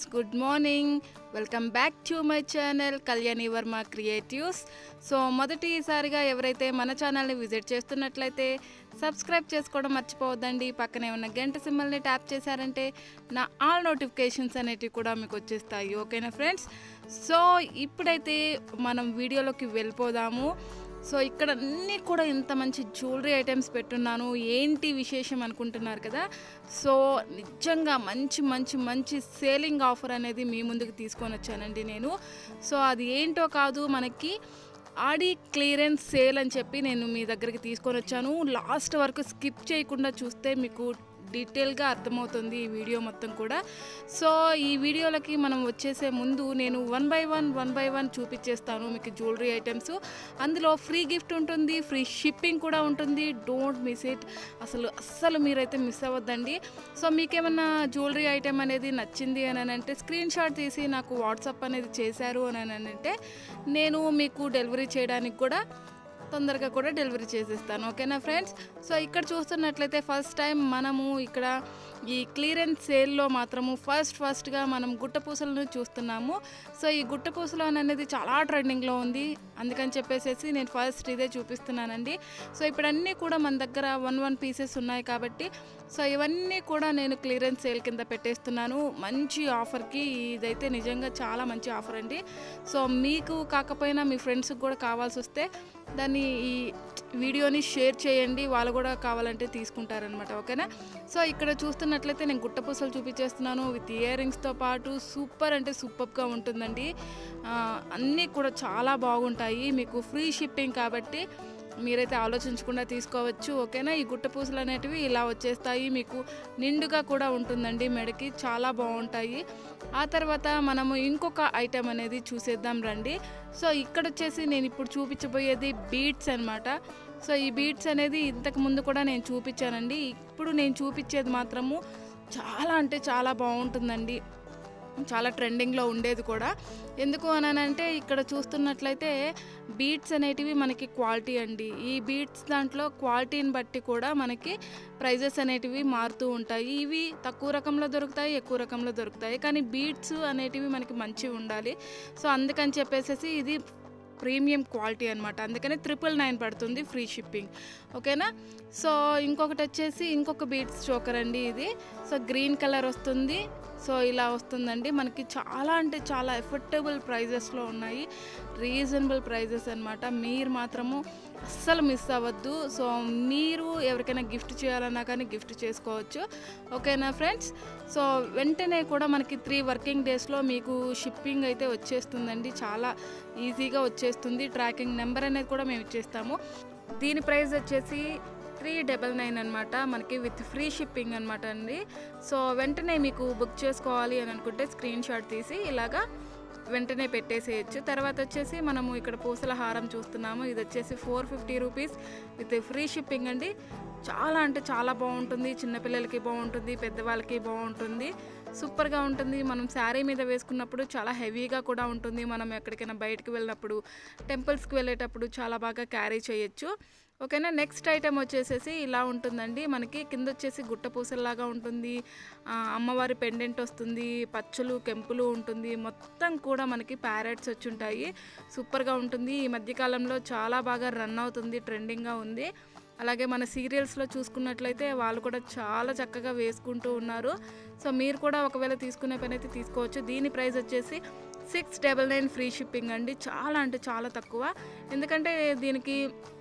good morning welcome back to my channel Kalyani Varma creatives so మొదటిసారిగా ఎవరైతే మన ఛానల్ని విజిట్ చేస్తున్నట్లయితే సబ్స్క్రైబ్ చేసుకోవడం మర్చిపోవద్దండి పక్కనే ఉన్న గంట సింబల్ని ట్యాప్ చేశారంటే నా ఆల్ నోటిఫికేషన్స్ అనేటివి కూడా మీకు వచ్చేస్తాయి ఓకేనా ఫ్రెండ్స్ సో ఇప్పుడైతే మనం వీడియోలోకి వెళ్ళిపోదాము సో ఇక్కడ అన్నీ కూడా ఇంత మంచి జ్యువెలరీ ఐటమ్స్ పెట్టున్నాను ఏంటి విశేషం అనుకుంటున్నారు కదా సో నిజంగా మంచి మంచి మంచి సేలింగ్ ఆఫర్ అనేది మీ ముందుకు తీసుకొని వచ్చానండి నేను సో అది ఏంటో కాదు మనకి ఆడి క్లియరెన్స్ సేల్ అని చెప్పి నేను మీ దగ్గరికి తీసుకొని వచ్చాను లాస్ట్ వరకు స్కిప్ చేయకుండా చూస్తే మీకు డీటెయిల్గా అర్థమవుతుంది ఈ వీడియో మొత్తం కూడా సో ఈ వీడియోలకి మనం వచ్చేసే ముందు నేను one by one one by one చూపించేస్తాను మీకు జ్యువెలరీ ఐటమ్స్ అందులో ఫ్రీ గిఫ్ట్ ఉంటుంది ఫ్రీ షిప్పింగ్ కూడా ఉంటుంది డోంట్ మిస్ ఇట్ అసలు అస్సలు మీరైతే మిస్ అవ్వద్దండి సో మీకేమన్నా జ్యువెలరీ ఐటమ్ అనేది నచ్చింది అని అంటే స్క్రీన్ షాట్ తీసి నాకు వాట్సాప్ అనేది చేశారు అని అంటే నేను మీకు డెలివరీ చేయడానికి కూడా తొందరగా కూడా డెలివరీ చేసేస్తాను ఓకేనా ఫ్రెండ్స్ సో ఇక్కడ చూస్తున్నట్లయితే ఫస్ట్ టైం మనము ఇక్కడ ఈ క్లియరెన్స్ సేల్లో మాత్రము ఫస్ట్ ఫస్ట్గా మనం గుట్టపూసలను చూస్తున్నాము సో ఈ గుట్టపూసలు అనేది చాలా ట్రెండింగ్లో ఉంది అందుకని చెప్పేసి నేను ఫస్ట్ ఇదే చూపిస్తున్నానండి సో ఇప్పుడు అన్నీ కూడా మన దగ్గర వన్ వన్ పీసెస్ ఉన్నాయి కాబట్టి సో ఇవన్నీ కూడా నేను క్లియరెన్స్ సేల్ కింద పెట్టేస్తున్నాను మంచి ఆఫర్కి ఇదైతే నిజంగా చాలా మంచి ఆఫర్ అండి సో మీకు కాకపోయినా మీ ఫ్రెండ్స్కి కూడా కావాల్సి వస్తే దాన్ని ఈ వీడియోని షేర్ చేయండి వాళ్ళు కూడా కావాలంటే తీసుకుంటారనమాట ఓకేనా సో ఇక్కడ చూస్తున్నట్లయితే నేను గుట్టపూసలు చూపించేస్తున్నాను విత్ ఇయర్ రింగ్స్తో పాటు సూపర్ అంటే సూపర్గా ఉంటుందండి ఆ, అన్నీ కూడా చాలా బాగుంటాయి మీకు ఫ్రీ షిప్పింగ్ కాబట్టి మీరైతే ఆలోచించకుండా తీసుకోవచ్చు ఓకేనా ఈ గుట్ట పూసలు అనేటివి ఇలా వచ్చేస్తాయి మీకు నిండుగా కూడా ఉంటుందండి మెడకి చాలా బాగుంటాయి ఆ తర్వాత మనము ఇంకొక ఐటెం అనేది చూసేద్దాం రండి సో ఇక్కడ వచ్చేసి నేను ఇప్పుడు చూపించబోయేది బీట్స్ అన్నమాట సో ఈ బీట్స్ అనేది ఇంతకు ముందు కూడా నేను చూపించానండి ఇప్పుడు నేను చూపించేది మాత్రము చాలా అంటే చాలా బాగుంటుందండి చాలా ట్రెండింగ్లో ఉండేది కూడా ఎందుకు అనంటే ఇక్కడ చూస్తున్నట్లయితే బీట్స్ అనేటివి మనకి క్వాలిటీ అండి ఈ బీట్స్ దాంట్లో క్వాలిటీని బట్టి కూడా మనకి ప్రైజెస్ అనేటివి మారుతూ ఉంటాయి ఇవి తక్కువ రకంలో దొరుకుతాయి ఎక్కువ రకంలో దొరుకుతాయి కానీ బీట్స్ అనేటివి మనకి మంచివి ఉండాలి సో అందుకని చెప్పేసి ఇది ప్రీమియం క్వాలిటీ అనమాట అందుకనే ట్రిపుల్ నైన్ పడుతుంది ఫ్రీ షిప్పింగ్ ఓకేనా సో ఇంకొకటి వచ్చేసి ఇంకొక బీట్స్ చోకర్ అండి ఇది సో గ్రీన్ కలర్ వస్తుంది సో ఇలా వస్తుందండి మనకి చాలా అంటే చాలా ఎఫర్టబుల్ ప్రైజెస్లో ఉన్నాయి రీజనబుల్ ప్రైజెస్ అనమాట మీరు మాత్రము అస్సలు మిస్ అవ్వద్దు సో మీరు ఎవరికైనా గిఫ్ట్ చేయాలన్నా కానీ గిఫ్ట్ చేసుకోవచ్చు ఓకేనా ఫ్రెండ్స్ సో వెంటనే కూడా మనకి త్రీ వర్కింగ్ డేస్లో మీకు షిప్పింగ్ అయితే వచ్చేస్తుందండి చాలా ఈజీగా వచ్చేస్తుంది ట్రాకింగ్ నెంబర్ అనేది కూడా మేము ఇచ్చేస్తాము దీని ప్రైస్ వచ్చేసి త్రీ డబల్ నైన్ అనమాట మనకి విత్ ఫ్రీ షిప్పింగ్ అనమాట అండి సో వెంటనే మీకు బుక్ చేసుకోవాలి అని అనుకుంటే స్క్రీన్ షాట్ తీసి ఇలాగా వెంటనే పెట్టేసేయచ్చు తర్వాత వచ్చేసి మనము ఇక్కడ పూసల హారం చూస్తున్నాము ఇది వచ్చేసి four fifty rupees with free shipping అండి చాలా అంటే చాలా బాగుంటుంది చిన్నపిల్లలకి బాగుంటుంది పెద్దవాళ్ళకి బాగుంటుంది సూపర్గా ఉంటుంది మనం శారీ మీద వేసుకున్నప్పుడు చాలా హెవీగా కూడా ఉంటుంది మనం ఎక్కడికైనా బయటకు వెళ్ళినప్పుడు టెంపుల్స్కి వెళ్ళేటప్పుడు చాలా బాగా క్యారీ చేయొచ్చు ఓకేనా నెక్స్ట్ ఐటెం వచ్చేసేసి ఇలా ఉంటుందండి మనకి కింద వచ్చేసి గుట్ట పూసల్లాగా ఉంటుంది ఆ, అమ్మవారి పెండెంట్ వస్తుంది పచ్చలు కెంపులు ఉంటుంది మొత్తం కూడా మనకి ప్యారెట్స్ వచ్చి ఉంటాయి సూపర్గా ఉంటుంది ఈ మధ్యకాలంలో చాలా బాగా రన్ అవుతుంది ట్రెండింగ్గా ఉంది అలాగే మన సీరియల్స్లో చూసుకున్నట్లయితే వాళ్ళు కూడా చాలా చక్కగా వేసుకుంటూ ఉన్నారు సో మీరు కూడా ఒకవేళ తీసుకునే పని అయితే తీసుకోవచ్చు దీని ప్రైస్ వచ్చేసి six double nine free shipping అండి చాలా అంటే చాలా తక్కువ ఎందుకంటే దీనికి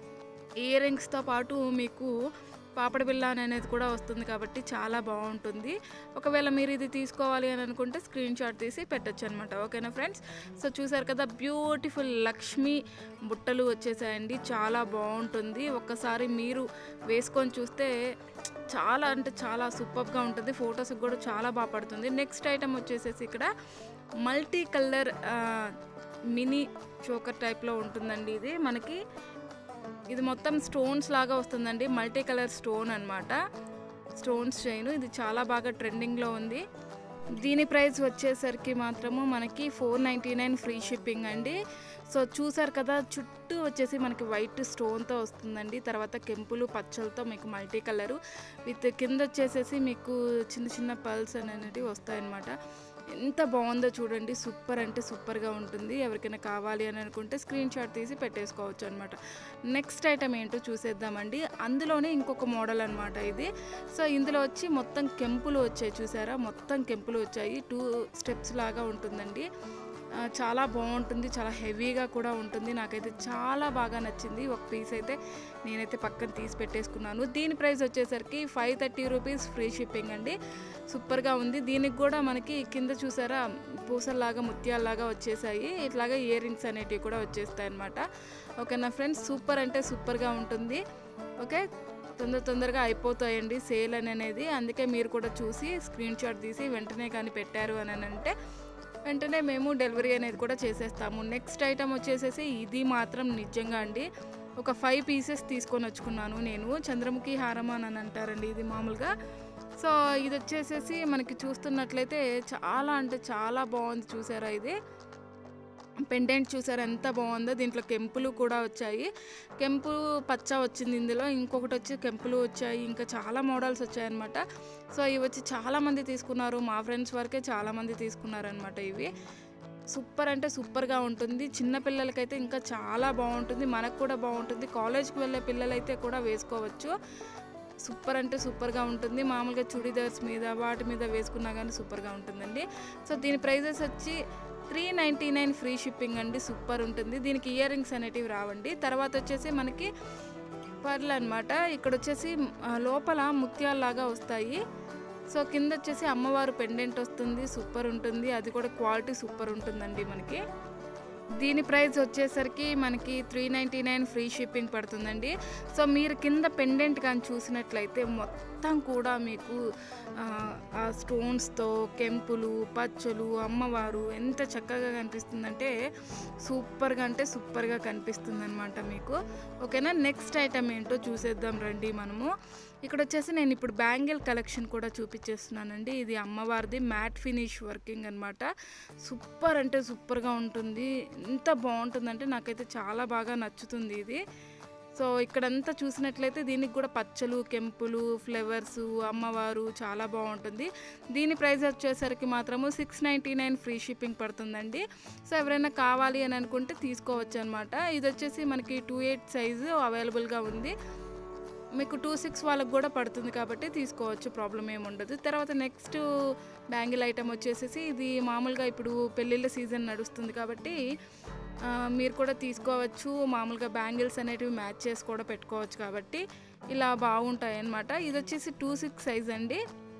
ఇయర్ రింగ్స్తో పాటు మీకు పాపడి బిల్ల అనేది కూడా వస్తుంది కాబట్టి చాలా బాగుంటుంది ఒకవేళ మీరు ఇది తీసుకోవాలి అని అనుకుంటే స్క్రీన్ షాట్ తీసి పెట్టచ్చు అనమాట ఓకేనా ఫ్రెండ్స్ సో చూసారు కదా బ్యూటిఫుల్ లక్ష్మి బుట్టలు వచ్చేసాయండి చాలా బాగుంటుంది ఒక్కసారి మీరు వేసుకొని చూస్తే చాలా అంటే చాలా సూపర్గా ఉంటుంది ఫొటోస్కి కూడా చాలా బాగా పడుతుంది నెక్స్ట్ ఐటమ్ వచ్చేసేసి ఇక్కడ మల్టీ కలర్ మినీ చోకర్ టైప్లో ఉంటుందండి ఇది మనకి ఇది మొత్తం స్టోన్స్ లాగా వస్తుందండి మల్టీ కలర్ స్టోన్ అన్నమాట స్టోన్స్ చైన్ ఇది చాలా బాగా ట్రెండింగ్లో ఉంది దీని ప్రైస్ వచ్చేసరికి మాత్రము మనకి four ninety nine free shipping అండి సో చూసారు కదా చుట్టూ వచ్చేసి మనకి వైట్ స్టోన్తో వస్తుందండి తర్వాత కెంపులు పచ్చలతో మీకు మల్టీ కలరు విత్ కింద వచ్చేసేసి మీకు చిన్న చిన్న పల్స్ అనేటివి వస్తాయన్నమాట ఎంత బాగుందో చూడండి సూపర్ అంటే సూపర్గా ఉంటుంది ఎవరికైనా కావాలి అని అనుకుంటే స్క్రీన్ షాట్ తీసి పెట్టేసుకోవచ్చు అనమాట నెక్స్ట్ ఐటమ్ ఏంటో చూసేద్దామండి అందులోనే ఇంకొక మోడల్ అనమాట ఇది సో ఇందులో వచ్చి మొత్తం కెంపులు వచ్చాయి చూసారా మొత్తం కెంపులు వచ్చాయి టూ స్టెప్స్ లాగా ఉంటుందండి ఆ, చాలా బాగుంటుంది చాలా హెవీగా కూడా ఉంటుంది నాకైతే చాలా బాగా నచ్చింది ఒక పీస్ అయితే నేనైతే పక్కన తీసి పెట్టేసుకున్నాను దీని ప్రైస్ వచ్చేసరికి five thirty rupees free shipping అండి సూపర్గా ఉంది దీనికి కూడా మనకి కింద చూసారా పూసల్లాగా ముత్యాల్లాగా వచ్చేసాయి ఇట్లాగా ఇయర్ రింగ్స్ అనేటివి కూడా వచ్చేస్తాయి అనమాట ఓకే నా ఫ్రెండ్స్ సూపర్ అంటే సూపర్గా ఉంటుంది ఓకే తొందర తొందరగా అయిపోతాయండి సేల్ అని అనేది అందుకే మీరు కూడా చూసి స్క్రీన్ షాట్ తీసి వెంటనే కానీ పెట్టారు అని అంటే వెంటనే మేము డెలివరీ అనేది కూడా చేసేస్తాము నెక్స్ట్ ఐటమ్ వచ్చేసేసి ఇది మాత్రం నిజంగా అండి ఒక ఫైవ్ పీసెస్ తీసుకొని వచ్చుకున్నాను నేను చంద్రముఖి హారం అని అంటారండి ఇది మామూలుగా సో ఇది వచ్చేసేసి మనకి చూస్తున్నట్లయితే చాలా అంటే చాలా బాగుంది చూసారా ఇది పెండెంట్ చూసారు ఎంత బాగుందో దీంట్లో కెంపులు కూడా వచ్చాయి కెంపు పచ్చ వచ్చింది ఇందులో ఇంకొకటి వచ్చి కెంపులు వచ్చాయి ఇంకా చాలా మోడల్స్ వచ్చాయన్నమాట సో ఇవి వచ్చి చాలామంది తీసుకున్నారు మా ఫ్రెండ్స్ వరకే చాలామంది తీసుకున్నారనమాట ఇవి సూపర్ అంటే సూపర్గా ఉంటుంది చిన్న పిల్లలకైతే ఇంకా చాలా బాగుంటుంది మనకు కూడా బాగుంటుంది కాలేజ్కి వెళ్ళే పిల్లలైతే కూడా వేసుకోవచ్చు సూపర్ అంటే సూపర్గా ఉంటుంది మామూలుగా చుడిదార్స్ మీద వాటి మీద వేసుకున్నా కానీ సూపర్గా ఉంటుందండి సో దీని ప్రైజెస్ వచ్చి three ninety nine free shipping అండి సూపర్ ఉంటుంది దీనికి ఇయర్ రింగ్స్ అనేటివి రావండి తర్వాత వచ్చేసి మనకి పర్లు అనమాట ఇక్కడ వచ్చేసి ఆ, లోపల ముత్యాల్లాగా వస్తాయి సో కింద వచ్చేసి అమ్మవారు పెండెంట్ వస్తుంది సూపర్ ఉంటుంది అది కూడా క్వాలిటీ సూపర్ ఉంటుందండి మనకి దీని ప్రైస్ వచ్చేసరికి మనకి three ninety nine free shipping పడుతుందండి సో మీరు కింద పెండెంట్ కానీ చూసినట్లయితే మొత్తం కూడా మీకు ఆ, ఆ స్టోన్స్తో కెంపులు పచ్చలు అమ్మవారు ఎంత చక్కగా కనిపిస్తుందంటే సూపర్గా అంటే సూపర్గా కనిపిస్తుంది అనమాట మీకు ఓకేనా నెక్స్ట్ ఐటమ్ ఏంటో చూసేద్దాం రండి మనము ఇక్కడ వచ్చేసి నేను ఇప్పుడు బ్యాంగిల్ కలెక్షన్ కూడా చూపించేస్తున్నానండి ఇది అమ్మవారిది మ్యాట్ ఫినిష్ వర్కింగ్ అనమాట సూపర్ అంటే సూపర్గా ఉంటుంది ఎంత బాగుంటుందంటే నాకైతే చాలా బాగా నచ్చుతుంది ఇది సో ఇక్కడంతా చూసినట్లయితే దీనికి కూడా పచ్చలు కెంపులు ఫ్లవర్స్ అమ్మవారు చాలా బాగుంటుంది దీని ప్రైస్ వచ్చేసరికి మాత్రము six ninety nine free shipping పడుతుందండి సో ఎవరైనా కావాలి అని అనుకుంటే తీసుకోవచ్చు అనమాట ఇది వచ్చేసి మనకి టూ ఎయిట్ సైజు అవైలబుల్గా ఉంది మీకు టూ సిక్స్ వాళ్ళకి కూడా పడుతుంది కాబట్టి తీసుకోవచ్చు ప్రాబ్లం ఏమి ఉండదు తర్వాత నెక్స్ట్ బ్యాంగిల్ ఐటమ్ వచ్చేసేసి ఇది మామూలుగా ఇప్పుడు పెళ్ళిళ్ళ సీజన్ నడుస్తుంది కాబట్టి ఆ, మీరు కూడా తీసుకోవచ్చు మామూలుగా బ్యాంగిల్స్ అనేటివి మ్యాచ్ చేసి కూడా పెట్టుకోవచ్చు కాబట్టి ఇలా బాగుంటాయి అన్నమాట ఇది వచ్చేసి టూ సిక్స్ సైజ్ అండి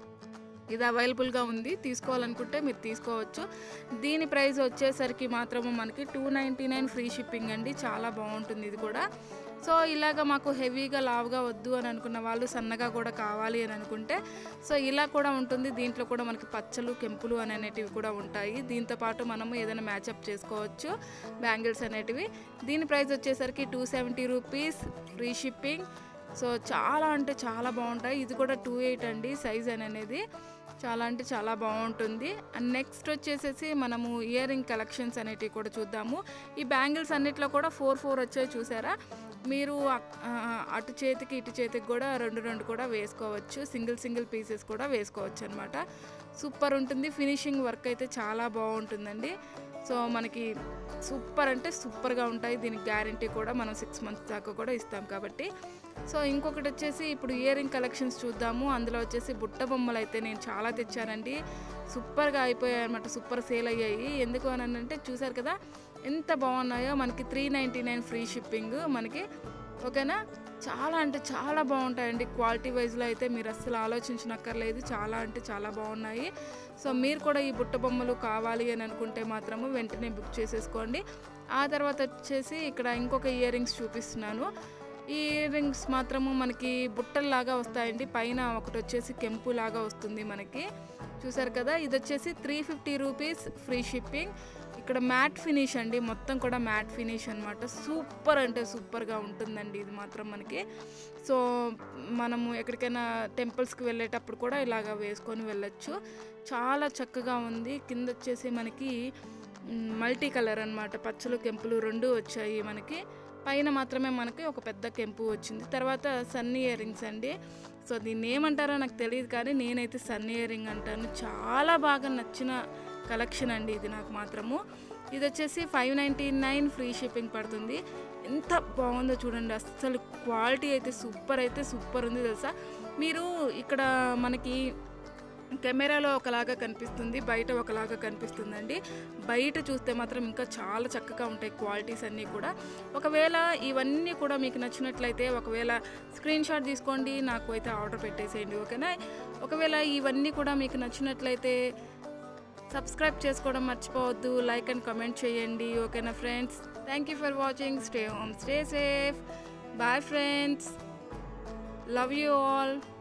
ఇది అవైలబుల్గా ఉంది తీసుకోవాలనుకుంటే మీరు తీసుకోవచ్చు దీని ప్రైస్ వచ్చేసరికి మాత్రము మనకి two ninety nine free shipping అండి చాలా బాగుంటుంది ఇది కూడా సో ఇలాగ మాకు హెవీగా లావుగా వద్దు అని అనుకున్న వాళ్ళు సన్నగా కూడా కావాలి అని అనుకుంటే సో ఇలా కూడా ఉంటుంది దీంట్లో కూడా మనకి పచ్చలు కెంపులు అని అనేటివి కూడా ఉంటాయి దీంతో పాటు మనము ఏదైనా మ్యాచప్ చేసుకోవచ్చు బ్యాంగిల్స్ అనేటివి దీని ప్రైస్ వచ్చేసరికి two seventy rupees free shipping so చాలా అంటే చాలా బాగుంటాయి ఇది కూడా టూ ఎయిట్ అండి సైజ్ అని అనేది చాలా అంటే చాలా బాగుంటుంది అండ్ నెక్స్ట్ వచ్చేసేసి మనము ఇయర్ రింగ్ కలెక్షన్స్ అనేటివి కూడా చూద్దాము ఈ బ్యాంగిల్స్ అన్నిట్లో కూడా ఫోర్ ఫోర్ వచ్చాయి చూసారా మీరు అక్- ఆ, అటు చేతికి ఇటు చేతికి కూడా రెండు రెండు కూడా వేసుకోవచ్చు సింగిల్ సింగిల్ పీసెస్ కూడా వేసుకోవచ్చు అనమాట సూపర్ ఉంటుంది ఫినిషింగ్ వర్క్ అయితే చాలా బాగుంటుందండి సో మనకి సూపర్ అంటే సూపర్గా ఉంటాయి దీనికి గ్యారంటీ కూడా మనం సిక్స్ మంత్స్ దాకా కూడా ఇస్తాం కాబట్టి సో ఇంకొకటి వచ్చేసి ఇప్పుడు ఇయర్ రింగ్ కలెక్షన్స్ చూద్దాము అందులో వచ్చేసి బుట్ట బొమ్మలు అయితే నేను చాలా తెచ్చానండి సూపర్గా అయిపోయాయి అనమాట సూపర్ సేల్ అయ్యాయి ఎందుకు అని అంటే చూసారు కదా ఎంత బాగున్నాయో మనకి three ninety nine free shipping మనకి ఓకేనా చాలా అంటే చాలా బాగుంటాయండి క్వాలిటీ వైజ్లో అయితే మీరు అస్సలు ఆలోచించనక్కర్లేదు చాలా అంటే చాలా బాగున్నాయి సో మీరు కూడా ఈ బుట్ట బొమ్మలు కావాలి అని అనుకుంటే మాత్రము వెంటనే బుక్ చేసేసుకోండి ఆ తర్వాత వచ్చేసి ఇక్కడ ఇంకొక ఇయర్ రింగ్స్ చూపిస్తున్నాను ఈ ఇయర్ రింగ్స్ మాత్రము మనకి బుట్టల్లాగా వస్తాయండి పైన ఒకటి వచ్చేసి కెంపు లాగా వస్తుంది మనకి చూసారు కదా ఇది వచ్చేసి three fifty rupees free shipping ఇక్కడ మ్యాట్ ఫినిష్ అండి మొత్తం కూడా మ్యాట్ ఫినిష్ అనమాట సూపర్ అంటే సూపర్గా ఉంటుందండి ఇది మాత్రం మనకి సో మనము ఎక్కడికైనా టెంపుల్స్కి వెళ్ళేటప్పుడు కూడా ఇలాగ వేసుకొని వెళ్ళొచ్చు చాలా చక్కగా ఉంది కింద వచ్చేసి మనకి మ్, మల్టీ కలర్ అన్నమాట పచ్చలు కెంపులు రెండు వచ్చాయి మనకి పైన మాత్రమే మనకి ఒక పెద్ద కెంపు వచ్చింది తర్వాత సన్ ఇయర్ రింగ్స్ అండి సో దీన్ని ఏమంటారో నాకు తెలియదు కానీ నేనైతే సన్ ఇయర్ రింగ్ అంటాను చాలా బాగా నచ్చిన కలెక్షన్ అండి ఇది నాకు మాత్రము ఇది వచ్చేసి five ninety nine free shipping పడుతుంది ఎంత బాగుందో చూడండి అస్సలు క్వాలిటీ అయితే సూపర్ అయితే సూపర్ ఉంది తెలుసా మీరు ఇక్కడ మనకి కెమెరాలో ఒకలాగా కనిపిస్తుంది బయట ఒకలాగా కనిపిస్తుందండి బయట చూస్తే మాత్రం ఇంకా చాలా చక్కగా ఉంటాయి క్వాలిటీస్ అన్నీ కూడా ఒకవేళ ఇవన్నీ కూడా మీకు నచ్చినట్లయితే ఒకవేళ స్క్రీన్ షాట్ తీసుకోండి నాకు అయితే ఆర్డర్ పెట్టేసేయండి ఓకేనా ఒకవేళ ఇవన్నీ కూడా మీకు నచ్చినట్లయితే సబ్స్క్రైబ్ చేసుకోవడం మర్చిపోవద్దు లైక్ అండ్ కమెంట్ చేయండి ఓకేనా friends thank you for watching stay home stay safe bye friends love you all